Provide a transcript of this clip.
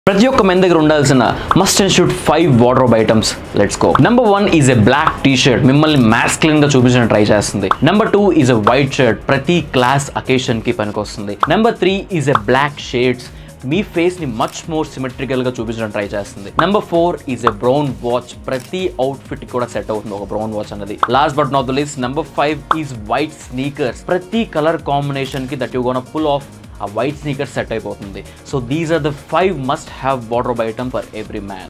ప్రతి ఒక్క మెన్ దగ్గర ఉండాల్సిన must and should five wardrobe items let's go number one is a black T shirt మిమ్మల్ని masculine గా చూపించడం ట్రై చేస్తుంది number two is a white shirt ప్రతి క్లాస్ అకేషన్ కి పనికొస్తుంది number three is a black shades మీ face ని much more symmetrical గా చూపించడం ట్రై చేస్తుంది number four is a brown watch ప్రతి అవుట్ ఫిట్ కూడా సెట్ అవుతుంది ఒక బ్రౌన్ వాచ్ అనేది last but not the list number five is white sneakers ప్రతి కలర్ కాంబినేషన్ కి that you gonna pull off ఆ వైట్ స్నీకర్ సెట్ అయిపోతుంది so these are the five must have water item for every man